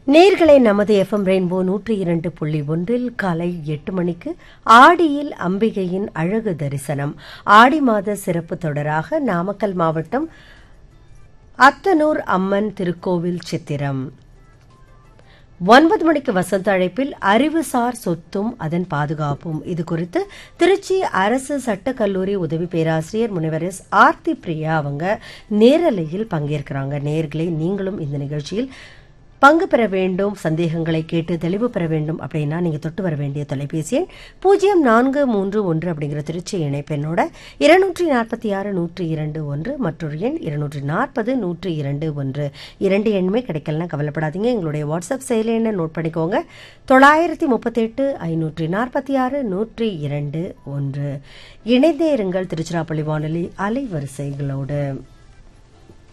நேர்களை நமது FM rainbow நூற்றி இரண்டு புள்ளி ஒன்றில் காலை எட்டு மணிக்கு ஆடியில் அம்பிகையின் அழகு தரிசனம் ஆடி மாத சிறப்பு தொடராக நாமக்கல் மாவட்டம் அத்தனூர் அம்மன் திருக்கோவில் சித்திரம் ஒன்பது மணிக்கு வசந்த அழைப்பில் அறிவுசார் சொத்தும் அதன் பாதுகாப்பும் இது குறித்து திருச்சி அரசு சட்டக் கல்லூரி உதவி பேராசிரியர் முனைவர் எஸ் ஆர்த்தி பிரியா அவங்க நேரலையில் பங்கேற்கிறாங்க நேர்களே நீங்களும் இந்த நிகழ்ச்சியில் பங்கு பெற வேண்டும் சந்தேகங்களை கேட்டு தெளிவு பெற வேண்டும் அப்படின்னா நீங்க தொட்டு வர வேண்டிய தொலைபேசி எண் பூஜ்ஜியம் நான்கு மூன்று ஒன்று அப்படிங்கிற திருச்சி இணைப்பெண்ணோட இருநூற்றி நாற்பத்தி ஆறு நூற்றி இரண்டு ஒன்று மற்றொரு எண் இருநூற்றி நாற்பது நூற்றி இரண்டு ஒன்று இரண்டு எண்ணுமே கிடைக்கலனா கவலைப்படாதீங்க எங்களுடைய வாட்ஸ்அப் செயலி எண்ணை நோட் பண்ணிக்கோங்க தொள்ளாயிரத்தி முப்பத்தெட்டு ஐநூற்றி நாற்பத்தி ஆறு நூற்றி இரண்டு ஒன்று இணைந்தே இருங்கள் திருச்சிராப்பள்ளி வானொலி அலைவரிசைகளோடு